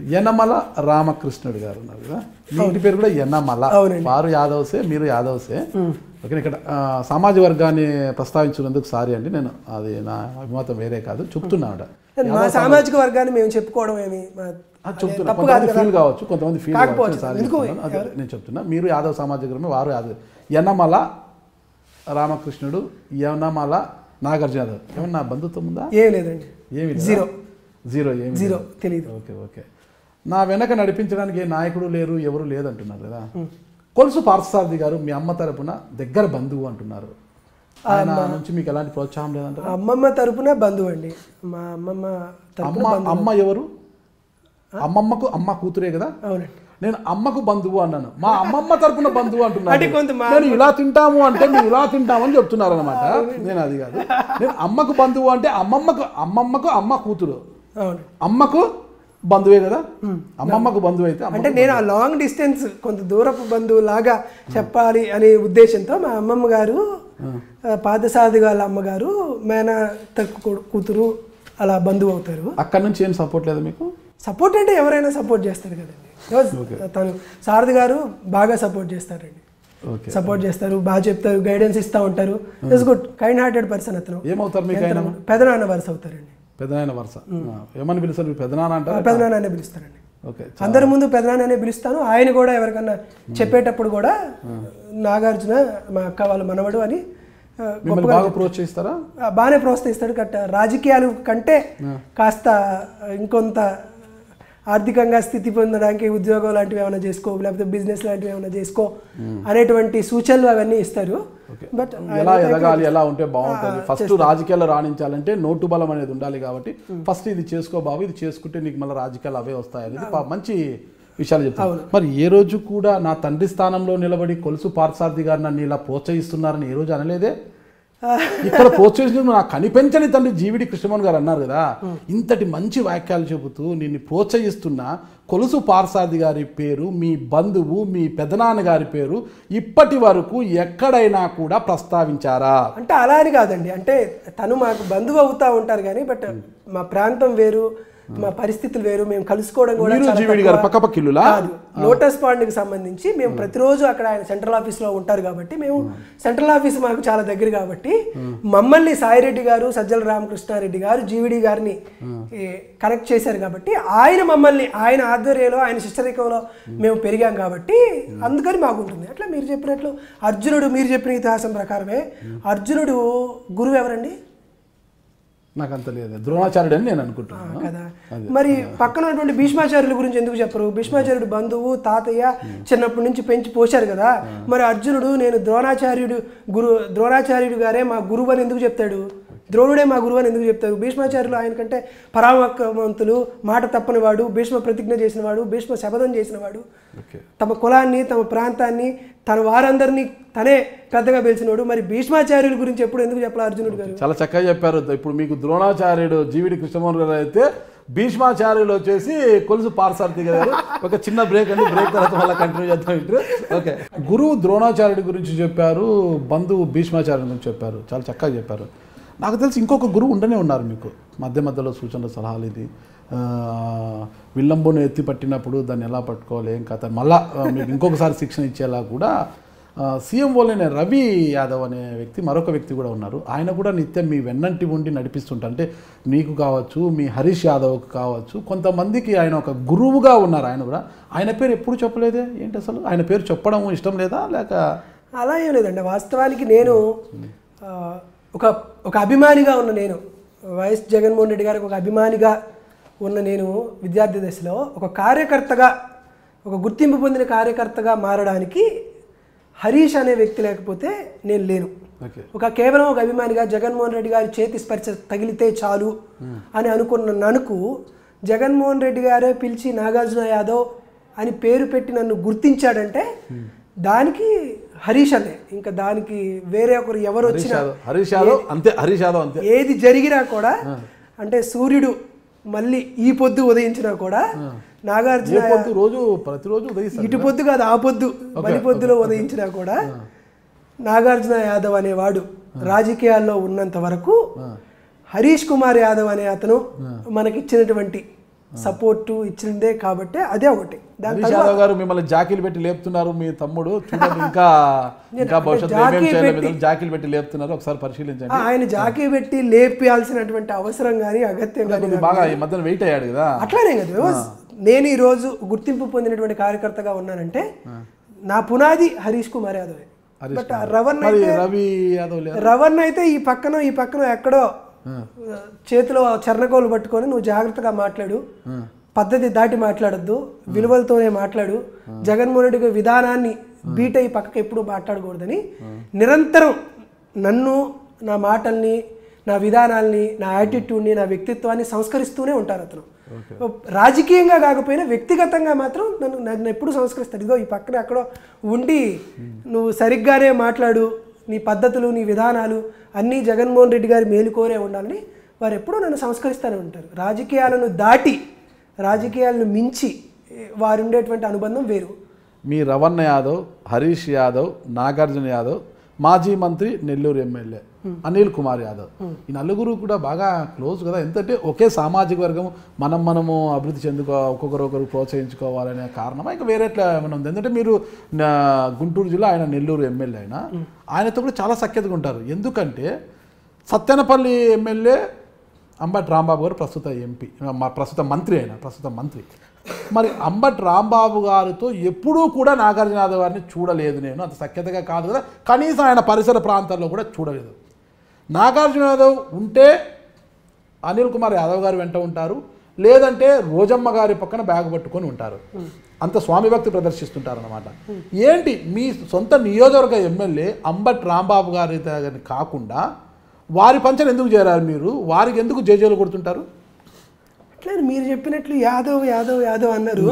యనమల రామకృష్ణుడు గారు ఉన్నారు కదా మీ ఇంటి పేరు కూడా యనమల అవునండి. వారు యాదవ్సే మీరు యాదవ్సే ఓకే ఇక్కడ ఆ, సామాజిక వర్గాన్ని ప్రస్తావించినందుకు సారీ అండి నేను అది నా అభిమతం వేరే కాదు చెప్తున్నాడు మా సామాజిక వర్గాన్ని మేము చెప్పుకోవడం ఏమి మా- చెప్తున్నా తప్పు కాదు కొంతమంది కదా ఫీల్ కావచ్చు కొంతమంది ఫీల్ కాకపోవచ్చు. కావచ్చు సారీ ఎందుకు? చెప్తున్నాను. అదే నేను చెప్తున్నా మీరు యాదవ్ సామాజిక వర్గమే వారు యాదవ్ యనమల రామకృష్ణుడు యనమల నాగార్జున యాదవ్ ఏమన్నా బంధుత్వం ఉందా ఏం లేదండి ఏమి లేదా? జీరో జీరో ఏమి జీరో లేదు. తెలియదు ఓకే ఓకే నా వెనక నడిపించడానికి ఏ నాయకుడు లేరు ఎవరు లేదంటున్నారు కదా కొలుసు పార్థసారథి గారు మీ అమ్మ తరపున దగ్గర బంధువు అంటున్నారు ఆయన నుంచి మీకు ఎలాంటి ప్రోత్సాహం లేదంటారు అమ్మమ్మ తరపున బంధువు అండి మా అమ్మమ్మ తరపున అమ్మ అమ్మ ఎవరు అమ్మమ్మకు అమ్మ కూతురే కదా అవునండి నేను అమ్మకు బంధువు అన్నాను మా అమ్మమ్మ తరపున బంధువు అంటే అంటున్నాను కొంత మా- నేను ఇలా తింటాము అంటే మీరు ఇలా తింటామని చెప్తున్నారు అనమాట నేను అది కాదు నేను అమ్మకు బంధువు అంటే అమ్మమ్మకు అమ్మమ్మకు అమ్మ కూతురు అవును అమ్మకు బంధువే కదా అమ్మమ్మకు బంధువు అయితే అమ్మ అంటే నేను ఆ లాంగ్ డిస్టెన్స్ కొంత దూరపు బంధువు లాగా చెప్పాలి అనే ఉద్దేశంతో మా అమ్మమ్మ గారు ఆ, పాదసాది వాళ్ళ అమ్మగారు మేన తక్కు కొడు- కూతురు అలా బంధువు అవుతారు అక్కడ నుంచి ఏం సపోర్ట్ లేదా మీకు సపోర్ట్ అంటే ఎవరైనా సపోర్ట్ చేస్తారు కదండి Because తను సారథి గారు బాగా సపోర్ట్ చేస్తారండి ఓకే సపోర్ట్ చేస్తారు బాగా చెప్తారు గైడెన్స్ ఇస్తూ ఉంటారు it's good kind hearted person అతను ఏమవుతారు మీకు ఆయన పెదనాన్న వరుస అవుతారండి పెదనాయన వరుస ఆ, ఏమని పిలుస్తారు మీరు పెదనాన్న అంటారు పెదనాన్న అనే పిలుస్తారండి ఓకే అందరి ముందు పెదనాన్ననే పిలుస్తాను ఆయన కూడా ఎవరికన్నా చెప్పేటప్పుడు కూడా నాగార్జున మా అక్క వాళ్ళ మనవడు అని ఆ, మిమ్మల్ని బాగా ప్రోత్సహిస్తారా ఆ, బాగానే ప్రోత్సహిస్తాడు కట్ట రాజకీయాలు కంటే కాస్త ఇంకొంత ఆర్థికంగా స్థితి పొందడానికి ఉద్యోగం లాంటివి ఏమైనా చేసుకో లేకపోతే బిజినెస్ లాంటివి ఏమైనా చేసుకో అనేటువంటి సూచనలు అవన్నీ ఇస్తారు బట్ ఎలా ఎదగాలి ఎలా ఉంటే బాగుంటుంది ఫస్ట్ రాజకీయాల్లో రాణించాలంటే నోటు బలం అనేది ఉండాలి కాబట్టి ఫస్ట్ ఇది చేసుకో బాబు ఇది చేసుకుంటే నీకు మళ్ళీ రాజకీయాలు అవే వస్తాయి అనేది పా- మంచి విషయాలు చెప్తాను మరి ఏ రోజు కూడా నా తండ్రి స్థానంలో నిలబడి కొలుసు పార్థసారథి గారు నన్ను ఇలా ప్రోత్సహిస్తున్నారని ఏ రోజు అనలేదే ఇక్కడ ప్రోత్సహించిన నాకు కనిపించని తండ్రి జీవిడి కృష్ణమోహన్ గారు అన్నారు కదా ఇంతటి మంచి వాక్యాలు చెబుతూ నిన్ను ప్రోత్సహిస్తున్న కొలుసు పార్సాది గారి పేరు మీ బంధువు మీ పెదనాన్న గారి పేరు ఇప్పటి వరకు ఎక్కడైనా కూడా ప్రస్తావించారా అంటే అలా అని కాదండి అంటే తను మాకు బంధువు అవుతా ఉంటారు కానీ బట్ మా ప్రాంతం వేరు మా పరిస్థితులు వేరు మేము కలుసుకోవడం కూడా మీరు చాలా జీవిడి తక్కువ. గారు పక్కపక్క ఇల్లులా కాదు లోటస్ పాండ్కి సంబంధించి మేము ప్రతిరోజు అక్కడ ఆయన సెంట్రల్ ఆఫీస్లో ఉంటారు కాబట్టి మేము సెంట్రల్ ఆఫీస్ మాకు చాలా దగ్గర కాబట్టి మమ్మల్ని సాయిరెడ్డి గారు సజ్జల రామకృష్ణారెడ్డి గారు జీవిడి గారిని ఈ, కనెక్ట్ చేశారు కాబట్టి ఆయన మమ్మల్ని ఆయన ఆధ్వర్యంలో ఆయన శిష్యరికంలో మేము పెరిగాం కాబట్టి అందుకని మాకుంటుంది అట్లా మీరు చెప్పినట్లు అర్జునుడు మీరు చెప్పిన ఇతిహాసం ప్రకారమే అర్జునుడు గురువు ఎవరండి నాకు అంత లేదు ద్రోణాచార్యుడు అని నేను అనుకుంటున్నాను కదా మరి పక్కన ఉన్నటువంటి భీష్మాచార్యుల గురించి ఎందుకు చెప్పరు భీష్మాచార్యుడు బంధువు తాతయ్య చిన్నప్పటి నుంచి పెంచి పోశారు కదా మరి అర్జునుడు నేను ద్రోణాచార్యుడు గురు ద్రోణాచార్యుడు గారే మా గురువు అని ఎందుకు చెప్తాడు ద్రోణుడే మా గురువు అని ఎందుకు చెప్తారు భీష్మాచార్యులు ఆయన కంటే పరామక్రమంతులు మాట తప్పనివాడు భీష్మ ప్రతిజ్ఞ చేసినవాడు భీష్మ శపథం చేసినవాడు ఓకే తమ కులాన్ని తమ ప్రాంతాన్ని తన వారందరినీ తనే పెద్దగా పిలిచినవాడు మరి భీష్మాచార్యుల గురించి ఎప్పుడు ఎందుకు చెప్పాలి అర్జునుడు గారు చాలా చక్కగా చెప్పారు ఇప్పుడు మీకు ద్రోణాచార్యుడు జీవిడి కృష్ణమోహన్ గారు అయితే భీష్మాచార్యులు వచ్చేసి కొలుసు పార్సార్థి గారు ఒక చిన్న బ్రేక్ అండి బ్రేక్ తర్వాత మళ్ళీ కంటిన్యూ చేద్దాం ఇంటర్ ఓకే గురువు ద్రోణాచార్యుడి గురించి చెప్పారు బంధువు భీష్మాచార్యుడి గురించి చెప్పారు చాలా చక్కగా చెప్పారు నాకు తెలిసి ఇంకొక గురువు ఉండనే ఉన్నారు మీకు మధ్య మధ్యలో సూచనలు సలహాలు ఇది ఆ, విల్లంబును ఎత్తి పట్టినప్పుడు దాన్ని ఎలా పట్టుకోవాలి ఏం కథ మళ్ళా ఆ, మీకు ఇంకొకసారి శిక్షణ ఇచ్చేలా కూడా సీఎం ఓలేనే రవి యాదవ్ అనే వ్యక్తి మరొక వ్యక్తి కూడా ఉన్నారు ఆయన కూడా నిత్యం మీ వెన్నంటి ఉండి నడిపిస్తుంటారు అంటే మీకు కావచ్చు మీ హరీష్ యాదవ్కి కావచ్చు కొంతమందికి ఆయన ఒక గురువుగా ఉన్నారు ఆయన కూడా ఆయన పేరు ఎప్పుడు చెప్పలేదే ఏంటి అసలు ఆయన పేరు చెప్పడం ఇష్టం లేదా లేక అలా ఏం లేదండి వాస్తవానికి నేను ఆ, ఒక ఒక అభిమానిగా ఉన్న నేను వైఎస్ జగన్మోహన్ రెడ్డి గారికి ఒక అభిమానిగా ఉన్న నేను విద్యార్థి దశలో ఒక కార్యకర్తగా ఒక గుర్తింపు పొందిన కార్యకర్తగా మారడానికి హరీష్ అనే వ్యక్తి లేకపోతే నేను లేను ఓకే ఒక కేవలం ఒక అభిమానిగా జగన్మోహన్ రెడ్డి గారి చేతి స్పర్శ తగిలితే చాలు అని అనుకున్న ననుకు జగన్మోహన్ రెడ్డి గారే పిలిచి నాగార్జున యాదవ్ అని పేరు పెట్టి నన్ను గుర్తించాడంటే దానికి హరీష్ అనే ఇంకా దానికి వేరే ఒకరు ఎవరు హరీష్ వచ్చినా యాదవ్ హరీష్ యాదవ్ అంతే హరీష్ యాదవ్ అంతే ఏది జరిగినా కూడా అంటే సూర్యుడు మళ్ళీ ఈ పొద్దు ఉదయించినా కూడా ఏ నాగార్జున పొద్దు రోజు ప్రతిరోజు ఉదయిస్తారు ఇటు పొద్దు కాదు ఆ పొద్దు బలి పొద్దులో ఉదయించినా కూడా నాగార్జున యాదవ్ అనేవాడు రాజకీయాల్లో ఉన్నంత వరకు హరీష్ కుమార్ యాదవ్ అనే అతను మనకిచ్చినటువంటి సపోర్ట్ ఇచ్చిందే కాబట్టి అదే ఒకటి దాని హరీష్ యాదవ్ గారు మిమ్మల్ని జాకీలు పెట్టి లేపుతున్నారు మీ తమ్ముడు చూడండి ఇంకా ఇంకా భవిష్యత్తులో ఏమేం జాకీ చేయలేదు పెట్టి- జాకీలు పెట్టి లేపుతున్నారు ఒకసారి పరిశీలించండి ఆ, ఆయన జాకీ పెట్టి లేపియాల్సినటువంటి అవసరం కానీ అగత్యం కానీ కొంచెం బాగా ఈ మధ్యన వెయిట్ అయ్యాడు కదా అట్లానే కదా నేను ఈ రోజు గుర్తింపు పొందినటువంటి కార్యకర్తగా ఉన్నానంటే నా పునాది హరీష్ కుమార్ యాదవ్ హరీష్ బట్ రవణ్ మరి అయితే రవి యాదవ్ లేదు రవణ్ అయితే ఈ పక్కన ఈ పక్కన ఎక్కడో చేతిలో చర్ణకోలు పట్టుకొని నువ్వు జాగ్రత్తగా మాట్లాడు పద్ధతి దాటి మాట్లాడొద్దు విలువలతోనే మాట్లాడు జగన్మోహన్ రెడ్డి గారి విధానాన్ని బీట్ అయ్యి పక్కకి ఎప్పుడు మాట్లాడకూడదని నిరంతరం నన్ను నా మాటల్ని నా విధానాల్ని నా యాటిట్యూడ్ని నా వ్యక్తిత్వాన్ని సంస్కరిస్తూనే ఉంటారు అతను రాజకీయంగా కాకపోయినా వ్యక్తిగతంగా మాత్రం నన్ను నన్ను ఎప్పుడు సంస్కరిస్తాడు ఇదిగో ఈ పక్కన ఎక్కడో ఉండి నువ్వు సరిగ్గానే మాట్లాడు నీ పద్ధతులు నీ విధానాలు అన్నీ జగన్మోహన్ రెడ్డి గారి మేలు కోరే ఉండాలని వారు ఎప్పుడూ నన్ను సంస్కరిస్తూనే ఉంటారు రాజకీయాలను దాటి రాజకీయాలను మించి ఏ, వారు ఉండేటువంటి అనుబంధం వేరు మీ రవణ యాదవ్ హరీష్ యాదవ్ నాగార్జున యాదవ్ మాజీ మంత్రి నెల్లూరు ఎమ్మెల్యే అనిల్ కుమార్ యాదవ్ ఈ నలుగురు కూడా బాగా క్లోజ్ కదా ఎంతంటే ఒకే సామాజిక వర్గం మనం మనము అభివృద్ధి చెందుకో ఒక్కొక్కరు ఒకరు ప్రోత్సహించుకోవాలనే కారణమా ఇంకా వేరే ఎట్లా ఏమైనా ఉంది ఎందుకంటే మీరు నా గుంటూరు జిల్లా ఆయన నెల్లూరు ఎమ్మెల్యే అయినా ఆయనతో కూడా చాలా సఖ్యతగా ఉంటారు ఎందుకంటే సత్యనపల్లి ఎమ్మెల్యే అంబటి రాంబాబు గారు ప్రస్తుత ఎంపీ మా ప్రస్తుత మంత్రి అయినా ప్రస్తుత మంత్రి మరి అంబటి రాంబాబు గారితో ఎప్పుడూ కూడా నాగార్జున యాదవ్ గారిని చూడలేదు నేను అంత సఖ్యతగా కాదు కదా కనీసం ఆయన పరిసర ప్రాంతాల్లో కూడా చూడలేదు నాగార్జున యాదవ్ ఉంటే అనిల్ కుమార్ యాదవ్ గారు వెంట ఉంటారు లేదంటే రోజమ్మ గారి పక్కన బ్యాగ్ పట్టుకొని ఉంటారు అంత స్వామి భక్తి ప్రదర్శిస్తుంటారు అనమాట ఏంటి మీ సొంత నియోజకవర్గ ఎమ్మెల్యే అంబట్ రాంబాబు గారి దగ్గర కాకుండా వారి పంచన ఎందుకు చేరారు మీరు వారికి ఎందుకు జేజేలు కొడుతుంటారు అట్లా మీరు చెప్పినట్లు యాదవ్ యాదవ్ యాదవ్ అన్నారు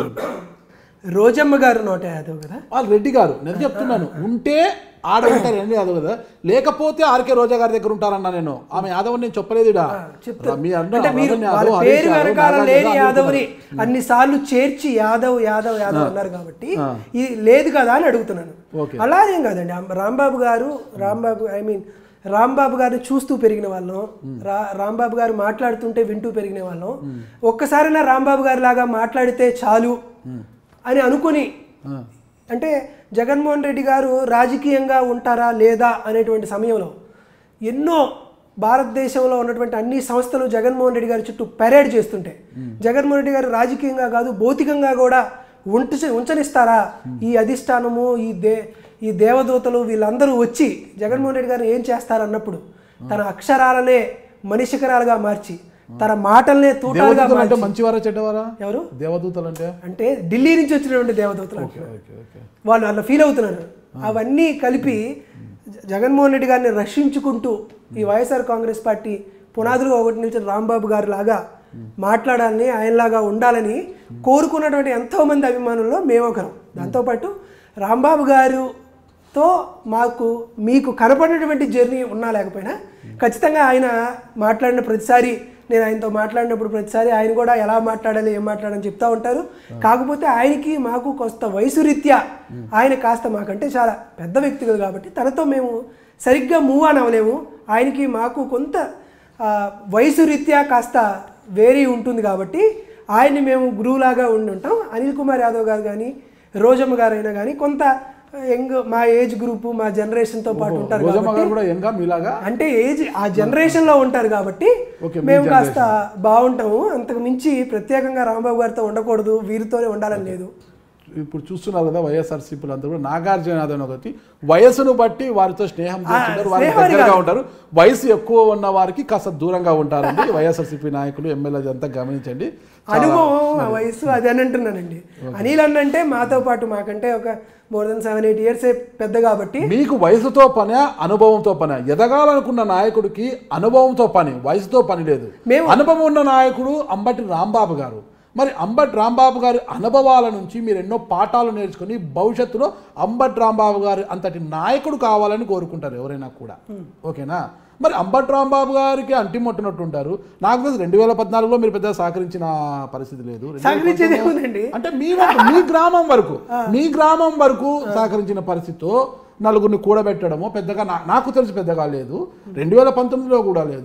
రోజమ్మ గారు నోట యాదవ్ కదా వాళ్ళు రెడ్డి గారు నేను చెప్తున్నాను ఉంటే ఆడ ఉంటారు రెడ్డి యాదవ్ కదా లేకపోతే ఆర్కే రోజా గారి దగ్గర ఉంటారన్నా నేను ఆమె యాదవ్ అని నేను చెప్పలేదు ఈడ. చెప్తా మీ అన్న అంటే మీరు రమణ వాళ్ళ యాదవ్, హరీష్ పేరు యాదవ్, వెనకాల నాగార్జున లేని యాదవ్, యాదవ్ని అన్ని సార్లు చేర్చి యాదవ్ యాదవ్ యాదవ్ అన్నారు కాబట్టి ఇది లేదు కదా అని అడుగుతున్నాను ఓకే. అలానేం కాదండి అమ్మ- రాంబాబు గారు రాంబాబు ఐ మీన్ రాంబాబు గారిని చూస్తూ పెరిగిన వాళ్ళం రా రాంబాబు గారు మాట్లాడుతుంటే వింటూ పెరిగిన వాళ్ళం ఒక్కసారైనా రాంబాబు గారి లాగా మాట్లాడితే చాలు అని అనుకొని ఆ. అంటే జగన్మోహన్ రెడ్డి గారు రాజకీయంగా ఉంటారా లేదా అనేటువంటి సమయంలో ఎన్నో భారతదేశంలో ఉన్నటువంటి అన్ని సంస్థలు జగన్మోహన్ రెడ్డి గారి చుట్టూ పెరేడ్ చేస్తుంటే జగన్మోహన్ రెడ్డి గారు రాజకీయంగా కాదు భౌతికంగా కూడా ఉంట ఉంచనిస్తారా ఈ అధిష్టానము ఈ దే ఈ దేవదూతలు వీళ్ళందరూ వచ్చి జగన్మోహన్ రెడ్డి గారు ఏం చేస్తారన్నప్పుడు తన అక్షరాలనే మనిషికరాలుగా మార్చి తన మాటల్నే తూటాలుగా దేవదూతలు అంటే మార్చి మంచివారా చెడ్డవారా ఎవరు దేవదూతలు అంటే అంటే ఢిల్లీ నుంచి వచ్చినటువంటి దేవదూతలు అంటున్నారు. ఓకే ఓకే వాళ్ళు అలా ఫీల్ అవుతున్నారు అవన్నీ కలిపి జ- జగన్మోహన్ రెడ్డి గారిని రక్షించుకుంటూ ఈ వైఎస్ఆర్ కాంగ్రెస్ పార్టీ పునాదులుగా ఒకటి నిలిచిన రాంబాబు గారి లాగా మాట్లాడాలని ఆయనలాగా ఉండాలని కోరుకున్నటువంటి ఎంతో మంది అభిమానుల్లో మేము ఒకరం దాంతోపాటు రాంబాబు గారుతో మాకు మీకు కనపడినటువంటి జర్నీ ఉన్నా లేకపోయినా ఖచ్చితంగా ఆయన మాట్లాడిన ప్రతిసారి నేను ఆయనతో మాట్లాడినప్పుడు ప్రతిసారి ఆయన కూడా ఎలా మాట్లాడాలి ఏం మాట్లాడాలని చెప్తా ఉంటారు కాకపోతే ఆయనకి మాకు కొంత వయసు రీత్యా ఆయన కాస్త మాకంటే చాలా పెద్ద వ్యక్తులు కాబట్టి తనతో మేము సరిగ్గా మూవ్ ఆన్ అవ్వలేము ఆయనకి మాకు కొంత ఆ, వయసు రీత్యా కాస్త వేరీ ఉంటుంది కాబట్టి ఆయన్ని మేము గురువులాగా ఉండి ఉంటాం అనిల్ కుమార్ యాదవ్ గారు కానీ రోజమ్మ గారు అయినా కానీ కొంత యంగ్ మా ఏజ్ గ్రూప్ మా జనరేషన్తో పాటు ఉంటారు రోజమ్మ కాబట్టి గారు కూడా ఎంగా మీలాగా అంటే ఏజ్ ఆ జనరేషన్ లో ఉంటారు కాబట్టి ఓకే, మీ మేము కాస్త బాగుంటాము అంతకు మించి ప్రత్యేకంగా రాంబాబు గారితో ఉండకూడదు వీరితోనే ఉండాలని లేదు ఇప్పుడు చూస్తున్నారు కదా వైఎస్ఆర్సీపీలు అందరూ కూడా నాగార్జున యాదవ్ అని ఒకటి వయసును బట్టి వారితో స్నేహం చేస్తుంటారు వారికి స్నేహం అని దగ్గరగా కాదు. ఉంటారు వయసు ఎక్కువ ఉన్న వారికి కాస్త దూరంగా ఉంటారండి వైఎస్ఆర్సీపీ నాయకులు ఎమ్మెల్యే అంతా గమనించండి అనుభవం ఆ వయసు అది అని అంటున్నానండి అనిల్ అన్నంటే మాతో పాటు మాకంటే ఒక more than seven eight years పెద్ద కాబట్టి మీకు వయసుతో పని అనుభవంతో పని ఎదగాలనుకున్న నాయకుడికి అనుభవంతో పని వయసుతో పని లేదు మేము- అనుభవం ఉన్న నాయకుడు అంబటి రాంబాబు గారు మరి అంబటి రాంబాబు గారి అనుభవాల నుంచి మీరు ఎన్నో పాఠాలు నేర్చుకుని భవిష్యత్తులో అంబటి రాంబాబు గారి అంతటి నాయకుడు కావాలని కోరుకుంటారు ఎవరైనా కూడా ఓకేనా మరి అంబటి రాంబాబు గారికి అంటిమొట్టినట్టు ఉంటారు నాకు తెలిసి రెండు వేల పద్నాలుగులో మీరు పెద్దగా సహకరించిన పరిస్థితి లేదు రెండు వేల సహకరించేది ఏముందండి అంటే మీ వరకు మీ గ్రామం వరకు మీ గ్రామం వరకు సహకరించిన పరిస్థితితో నలుగురిని కూడబెట్టడము పెద్దగా నా- నాకు తెలిసి పెద్దగా లేదు రెండు వేల పంతొమ్మిదిలో కూడా లేదు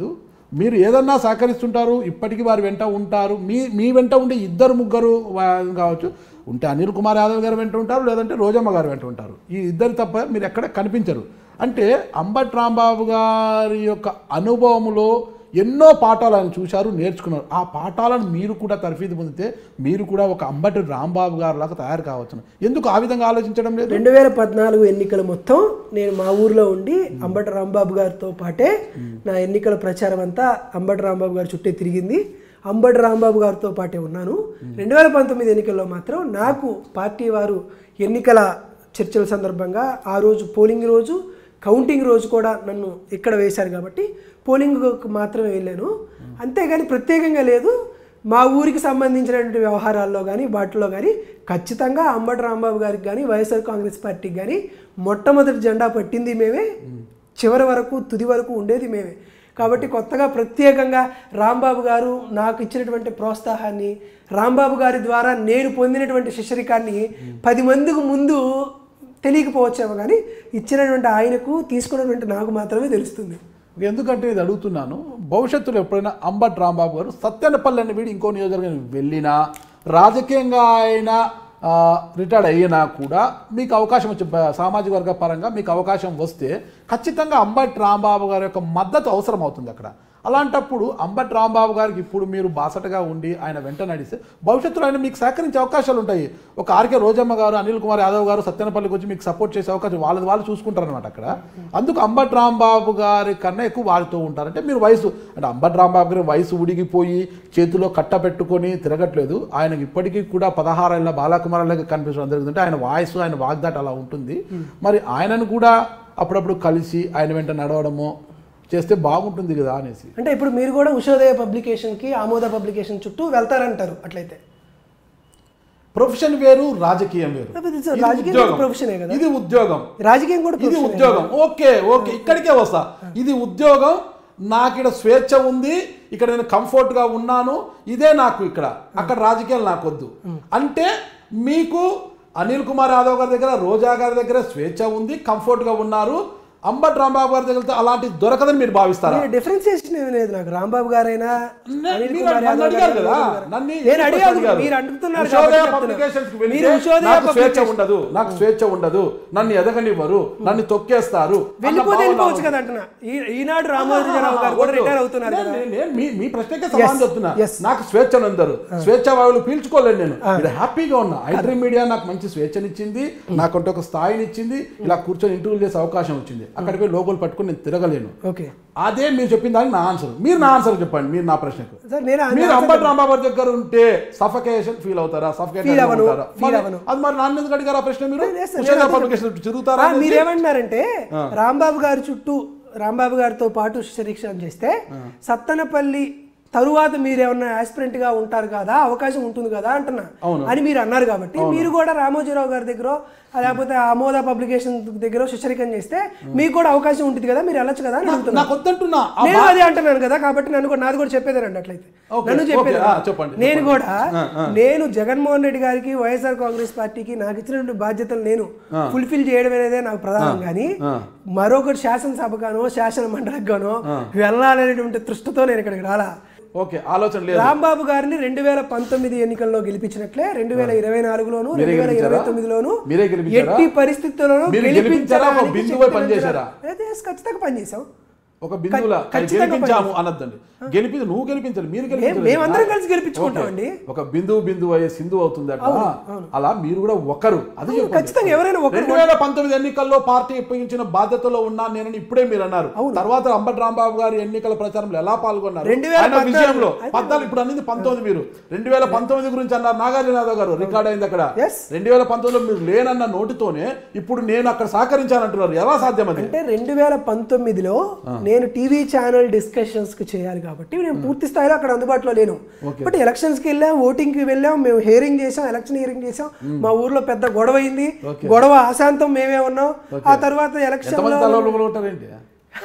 మీరు ఏదన్నా సహకరిస్తుంటారు ఇప్పటికీ వారి వెంట ఉంటారు మీ మీ వెంట ఉండే ఇద్దరు ముగ్గురు వా- కావచ్చు ఉంటే అనిల్ కుమార్ యాదవ్ గారు వెంట ఉంటారు లేదంటే రోజమ్మ గారు వెంట ఉంటారు ఈ ఇద్దరు తప్ప మీరు ఎక్కడ కనిపించరు అంటే అంబట్ రాంబాబు గారి యొక్క అనుభవములో ఎన్నో పాఠాలు ఆయన చూశారు నేర్చుకున్నారు ఆ పాఠాలను మీరు కూడా తర్ఫీదు పొందితే మీరు కూడా ఒక అంబటి రాంబాబు గారు లాగా తయారు కావచ్చు ఎందుకు ఆ విధంగా ఆలోచించడం లేదు రెండు వేల పద్నాలుగు ఎన్నికలు మొత్తం నేను మా ఊర్లో ఉండి అంబటి రాంబాబు గారితో పాటే నా ఎన్నికల ప్రచారం అంతా అంబటి రాంబాబు గారి చుట్టే తిరిగింది అంబటి రాంబాబు గారితో పాటే ఉన్నాను రెండు వేల పంతొమ్మిది ఎన్నికల్లో మాత్రం నాకు పార్టీ వారు ఎన్నికల చర్చల సందర్భంగా ఆ రోజు పోలింగ్ రోజు కౌంటింగ్ రోజు కూడా నన్ను ఇక్కడ వేశారు కాబట్టి పోలింగ్ మాత్రమే వెళ్ళాను అంతేగాని ప్రత్యేకంగా లేదు మా ఊరికి సంబంధించినటువంటి వ్యవహారాల్లో కానీ వాటిలో కానీ ఖచ్చితంగా అంబటి రాంబాబు గారికి కానీ వైఎస్ఆర్ కాంగ్రెస్ పార్టీకి కానీ మొట్టమొదటి జెండా పట్టింది మేమే చివరి వరకు తుది వరకు ఉండేది మేమే కాబట్టి కొత్తగా ప్రత్యేకంగా రాంబాబు గారు నాకు ఇచ్చినటువంటి ప్రోత్సాహాన్ని రాంబాబు గారి ద్వారా నేను పొందినటువంటి శిష్యరికాన్ని పది మందికి ముందు తెలియకపోవచ్చేమో కానీ ఇచ్చినటువంటి ఆయనకు తీసుకున్నటువంటి నాకు మాత్రమే తెలుస్తుంది ఎందుకంటే ఇది అడుగుతున్నాను భవిష్యత్తులో ఎప్పుడైనా అంబట్ రాంబాబు గారు సత్యనపల్లి అనే వీడు ఇంకో నియోజకవర్గం వెళ్ళినా రాజకీయంగా ఆయన ఆ, రిటైర్డ్ అయినా కూడా మీకు అవకాశం వచ్చే బ- సామాజిక వర్గ పరంగా మీకు అవకాశం వస్తే ఖచ్చితంగా అంబట్ రాంబాబు గారి యొక్క మద్దతు అవసరం అవుతుంది అక్కడ అలాంటప్పుడు అంబట్ రాంబాబు గారికి ఇప్పుడు మీరు బాసటగా ఉండి ఆయన వెంట నడిస్తే భవిష్యత్తులో ఆయన మీకు సహకరించే అవకాశాలు ఉంటాయి ఒక ఆర్కే రోజమ్మ గారు అనిల్ కుమార్ యాదవ్ గారు సత్యనపల్లికి వచ్చి మీకు సపోర్ట్ చేసే అవకాశం వాళ్ళది వాళ్ళు చూసుకుంటారు అనమాట అక్కడ అందుకు అంబట్ రాంబాబు గారి కన్నా ఎక్కువ వారితో ఉంటారంటే మీరు వయసు అంటే అంబట్ రాంబాబు గారి వయసు ఉడిగిపోయి చేతిలో కట్ట పెట్టుకొని తిరగట్లేదు ఆయనకి ఇప్పటికీ కూడా పదహారేళ్ళ బాలకుమారులాగా కనిపించడం జరుగుతుంటే ఆయన వాయిస్ ఆయన వాగ్దాట అలా ఉంటుంది మరి ఆయనను కూడా అప్పుడప్పుడు కలిసి ఆయన వెంట నడవడము చేస్తే బాగుంటుంది కదా అనేసి అంటే ఇప్పుడు మీరు కూడా ఉషోదయ పబ్లికేషన్కి ఆమోద పబ్లికేషన్ చుట్టూ వెళ్తారంటారు అట్లయితే ప్రొఫెషన్ వేరు రాజకీయం వేరు అది ఇది రాజకీయం ఉద్యోగం. ప్రొఫెషనే కదా ఇది ఉద్యోగం రాజకీయం కూడా ఇది ప్రొఫెషనే. ఉద్యోగం ఓకే ఓకే ఇక్కడికే వస్తా ఇది ఉద్యోగం నాకు ఇక్కడ స్వేచ్ఛ ఉంది ఇక్కడ నేను comfort గా ఉన్నాను ఇదే నాకు ఇక్కడ అక్కడ రాజకీయాలు నాకు వద్దు అంటే మీకు అనిల్ కుమార్ యాదవ్ గారి దగ్గర రోజా గారి దగ్గర స్వేచ్ఛ ఉంది comfort గా ఉన్నారు అంబట్ రాంబాబు గారి దగ్గర అలాంటి దొరకదని మీరు భావిస్తారా మీరు డిఫరెన్సియేషన్ ఏమీ లేదు నాకు రాంబాబు గారైనా నే- అనిల్ మీరు కుమార్ నన్ను యాదవ్ అడిగారు గారు, కదా, రోజా గారు. నన్ను నేను ఎందుకు అడిగాను అడిగారు? మీరు అడుగుతున్నారు ఉషోదయ కాబట్టి చెప్తున్నా. పబ్లికేషన్స్కి వెళ్తే మీరు ఉషోదయ నాకు స్వేచ్ఛ పబ్లికేషన్- ఉండదు నాకు స్వేచ్ఛ ఉండదు నన్ను ఎదగనివ్వరు నన్ను తొక్కేస్తారు అన్న వెళ్ళిపోతే భావన వెళ్ళిపోవచ్చు కదా అంటున్నా ఈ- ఈనాడు రామోజీరావు గారు కూడా వద్దు. రిటైర్ అవుతున్నారు నేను- కదా నేను- నేను మీ మీ ప్రశ్నకే సమాధానం చెప్తున్నా yes. నాకు స్వేచ్ఛ అందరు స్వేచ్ఛ వాయువులు పీల్చుకోలేను నేను ఇక్కడ హ్యాపీగా ఉన్నా ఐడ్రీ మీడియా నాకు మంచి స్వేచ్ఛనిచ్చింది నాకంటే ఒక స్థాయిని ఇచ్చింది ఇలా కూర్చొని ఇంటర్వ్యూ చేసే అవకాశం వచ్చింది అక్కడికి పోయి లోగోలు పట్టుకొని నేను తిరగలేను ఓకే అదే మీరు చెప్పిన దానికి నా ఆన్సర్ మీరు నా ఆన్సర్ చెప్పండి మీరు నా ప్రశ్నకు సార్ నేను ఆ- మీరు అంబటి రాంబాబు గారి దగ్గర ఉంటే సఫకేషన్ ఫీల్ అవుతారా సఫకేట్ Feel అవ్వను, feel మరి అవ్వను. అది మరి నాన్న ఎందుకు అడిగారు ఆ ప్రశ్న మీరు Yes, sir. ఉషోదయ పబ్లికేషన్ తిరుగుతారా ఆ, మీరేమంటున్నారంటే రాంబాబు గారి చుట్టూ రాంబాబు గారితో పాటు శిరీక్షణ చేస్తే సత్తనపల్లి తరువాత మీరేమన్నా ఆస్పిరెంట్ గా ఉంటారు కదా అవకాశం ఉంటుంది కదా అంటున్నా అవును. అని మీరు అన్నారు కాబట్టి మీరు కూడా రామోజీరావు గారి దగ్గర లేకపోతే ఆమోద పబ్లికేషన్ దగ్గర శిష్యరికం చేస్తే మీకు కూడా అవకాశం ఉంటుంది కదా మీరు వెళ్ళొచ్చు కదా అని అడుగుతున్నా నాకు వద్దంటున్నా ఆ నేను అదే అంటున్నాను కదా కాబట్టి నన్ను కూడా నాది కూడా చెప్పేదారండి అట్లయితే Okay, నన్ను okay, చెప్పేది ఆ, చెప్పండి, నేను చెప్పండి. కూడా నేను జగన్మోహన్ రెడ్డి గారికి వైఎస్ఆర్ కాంగ్రెస్ పార్టీకి నాకు ఇచ్చినటువంటి బాధ్యతలు నేను ఫుల్ఫిల్ చేయడం అనేదే నాకు ప్రధానం కానీ మరొకటి శాసనసభగానో శాసన మండలికి గానో వెళ్ళాలనేటువంటి తృష్టితో నేను ఇక్కడికి రాలా ఓకే ఆలోచన లేదు రాంబాబు గారిని రెండు వేల పంతొమ్మిది ఎన్నికల్లో గెలిపించినట్లే రెండు వేల ఇరవై నాలుగులోను మీరే రెండు వేల ఇరవై గెలిపించారా? తొమ్మిదిలోను మీరే గెలిపించారా? ఎట్టి పరిస్థితుల్లోనూ మీరు గెలిపించారా? ఒక గెలిపించడానికి బిందువై శక్తి పనిచేశారా? అయితే ఖచ్చితంగా పనిచేసాం ఒక బిందువుల ఖచ్చితంగా గెలిపించాము అనొద్దండి గెలిపి నువ్వు గెలిపించాలి మీరు గెలిపించాలి మేమందరం కలిసి గెలిపించుకుంటామండి. ఓకే. ఒక బిందువు బిందువు అయ్యే సింధు అవుతుంది అక్కడ అలా మీరు కూడా ఒకరు అది చెప్పండి. ఖచ్చితంగా ఎవరైనా ఒకరు రెండు వేల పంతొమ్మిది ఎన్నికల్లో పార్టీ ఇప్పించిన బాధ్యతలో ఉన్నాను నేను ఇప్పుడే మీరు అన్నారు తర్వాత అంబటి రాంబాబు గారి ఎన్నికల ప్రచారంలో ఎలా పాల్గొన్నారు రెండు వేల ఆయన పద్నాలుగు. విజయంలో పద్నాలుగు ఇప్పుడు అనేది పంతొమ్మిది మీరు రెండు వేల పంతొమ్మిది గురించి అన్నారు నాగార్జునరావు గారు రికార్డ్ అయింది అక్కడ Yes. రెండు వేల పంతొమ్మిదిలో మీరు లేనన్న నోటితోనే ఇప్పుడు నేను అక్కడ సహకరించానంటున్నారు ఎలా సాధ్యం అది అంటే రెండు వేల పంతొమ్మిదిలో నేను టీవీ ఛానల్ డిస్కషన్స్ కి చేయాలి కాబట్టి నేను పూర్తి స్థాయిలో అక్కడ అందుబాటులో లేను బట్ ఎలక్షన్స్ కి వెళ్ళాం ఓటింగ్ కి వెళ్ళాం మేము హియరింగ్ చేసాం ఎలక్షన్ హియరింగ్ చేసాం మా ఊర్లో పెద్ద గొడవ అయింది గొడవ అశాంతం మేమే ఉన్నాం ఆ తర్వాత ఎలక్షన్ ఎంతమంది తలలు ఉంటారేంటి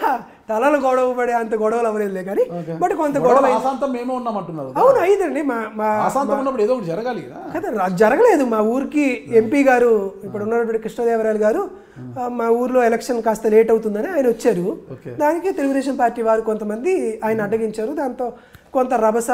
తలలు గొడవ పడే అంత గొడవలు అవ్వలేదులే కానీ Okay. బట్ కొంత గొడవలు గొడవ ఆశాంతం మేమే ఉన్నామంటున్నారు అవును అయిందండి మా మా ఆశాంతం ఉన్నప్పుడు ఏదో ఒకటి జరగాలి కదా కదా రా- జరగలేదు మా ఊరికి ఎంపీ గారు ఇప్పుడు ఉన్నటువంటి కృష్ణదేవరాయలు గారు ఆ, మా ఊర్లో ఎలక్షన్ కాస్త లేట్ అవుతుందని ఆయన వచ్చారు Okay. దానికి తెలుగుదేశం పార్టీ వారు కొంతమంది ఆయన అడ్డగించారు దాంతో కొంత రభస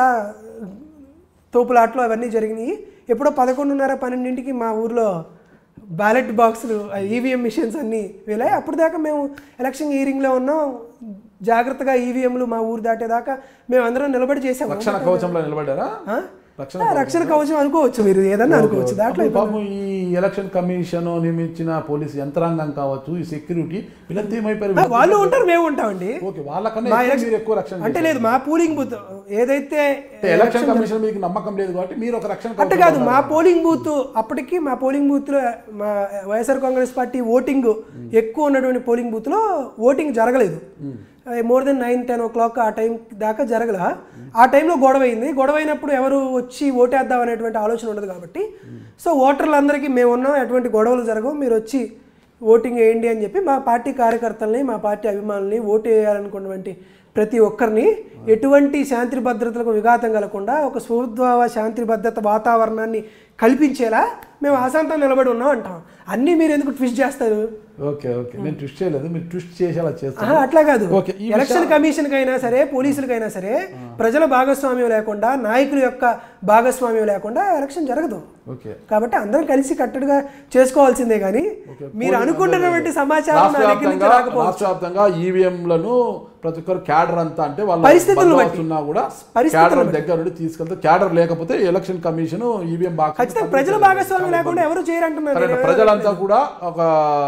తోపులాట్లు అవన్నీ జరిగినాయి ఎప్పుడో పదకొండున్నర పన్నెండింటికి మా ఊర్లో బ్యాలెట్ బాక్సులు ఈవీఎం మిషన్స్ అన్నీ వెళ్ళాయి అప్పుడు దాకా మేము ఎలక్షన్ హీరింగ్లో ఉన్నాం జాగ్రత్తగా ఈవీఎంలు మా ఊరు దాటేదాకా మేము అందరం నిలబడి చేసాము రక్షణ కవచంలో నిలబడ్డారా ఆ? రక్షణ ఆ, రక్షణ కవచం అనుకోవచ్చు మీరు ఏదన్నా అనుకోవచ్చు దాంట్లో అప్పుడు పాపం ఈ ఎలక్షన్ కమిషన్ నియమించిన పోలీసు యంత్రాంగం కావచ్చు ఈ సెక్యూరిటీ వీళ్ళంతా ఏమైపోయారు ఆ, వాళ్ళు ఉంటారు మేము ఉంటామండి ఓకే వాళ్ళకన్నా మా ఎక్కువ ఎలక్షన్- మీరు ఎక్కువ రక్షణ అంటే లేదు మా పోలింగ్ బూత్ ఏదైతే అంటే ఎలక్షన్ కమిషన్ మీకు నమ్మకం లేదు కాబట్టి మీరు ఒక రక్షణ అంటే కవచంలో కాదు మా పోలింగ్ బూత్ అప్పటికి మా పోలింగ్ బూత్ లో మా వైఎస్ఆర్ కాంగ్రెస్ పార్టీ ఓటింగ్ ఎక్కువ ఉన్నటువంటి పోలింగ్ బూత్ లో ఓటింగ్ జరగలేదు more than nine ten o'clock ఆ టైం దాకా జరగల ఆ టైంలో గొడవ అయింది గొడవ అయినప్పుడు ఎవరు వచ్చి ఓటేద్దాం అనేటువంటి ఆలోచన ఉండదు కాబట్టి సో ఓటర్లందరికీ మేము ఉన్నాం ఎటువంటి గొడవలు జరగవు మీరు వచ్చి ఓటింగ్ వేయండి అని చెప్పి మా పార్టీ కార్యకర్తల్ని మా పార్టీ అభిమానుల్ని ఓటు వేయాలనుకున్నటువంటి ప్రతి ఒక్కరిని ఎటువంటి శాంతి భద్రతలకు విఘాతం కలగకుండా ఒక స్వభావ శాంతి భద్రత వాతావరణాన్ని కల్పించేలా మేము అశాంతం నిలబడి ఉన్నాం అంటాం అన్నీ మీరు ఎందుకు ట్విస్ట్ చేస్తారు ఓకే ఓకే నేను ట్విస్ట్ చేయలేదు మీరు ట్విస్ట్ చేసేలా చేస్తాను ఆహా, అట్లా కాదు ఓకే, ఈ ఎలక్షన్ కమిషన్కి అయినా సరే పోలీసులకైనా సరే ప్రజల భాగస్వామ్యం లేకుండా నాయకుల యొక్క భాగస్వామ్యం లేకుండా ఎలక్షన్ జరగదు ఓకే కాబట్టి అందరం కలిసి కట్టడిగా చేసుకోవాల్సిందే కానీ మీరు అనుకుంటున్నటువంటి సమాచారం నా రాష్ట్ర దగ్గర నుంచి వ్యాప్తంగా రాకపోవచ్చు రాష్ట్ర వ్యాప్తంగా ఈవీఎంలను ప్రతి ఒక్కరు క్యాడర్ అంతా అంటే వాళ్ళ పరిస్థితులను బందోబస్తు ఉన్నా కూడా పరిస్థితులను క్యాడర్ దగ్గర నుండి తీసుకెళ్తే క్యాడర్ లేకపోతే ఎలక్షన్ కమిషన్ ఈవీఎం బాక్స్ ఖచ్చితంగా ప్రజల భాగస్వామ్యం లేకుండా ఎవరు చేయరంటున్నారు కరెక్ట్. ప్రజలంతా కూడా ఒక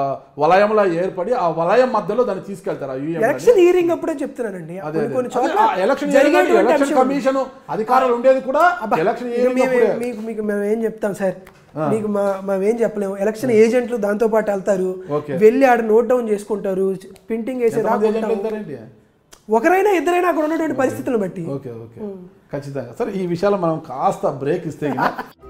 వలయంలా ఏర్పడి ఆ వలయం మధ్యలో దాన్ని తీసుకెళ్తారు ఆ ఈవీఎం ఎలక్షన్ హీరింగ్ అప్పుడే చెప్తున్నానండి కొన్ని కొన్ని చోట్ల ఎలక్షన్ జరిగేటువంటి ఎలక్షన్ అంశం కమిషన్ అధికారులు ఉండేది కూడా ఎలక్షన్ ఇక hearing మేము అప్పుడే. మీకు మీకు మేము ఏం చెప్తాం సార్ మీకు మా మేమేం చెప్పలేము ఎలక్షన్ ఏజెంట్లు దాంతో పాటు వెళ్తారు ఓకే. వెళ్ళి ఆడ నోట్ డౌన్ చేసుకుంటారు ప్రింటింగ్ వేసేదాకా ఎంతమంది ఏజెంట్లు ఉంటాం. వెళ్తారేంటి ఒకరైనా ఇద్దరైనా అక్కడ ఉన్నటువంటి పరిస్థితులను బట్టి ఓకే ఓకే ఖచ్చితంగా సరే ఈ విషయాలు మనం కాస్త బ్రేక్ ఇస్తే గిన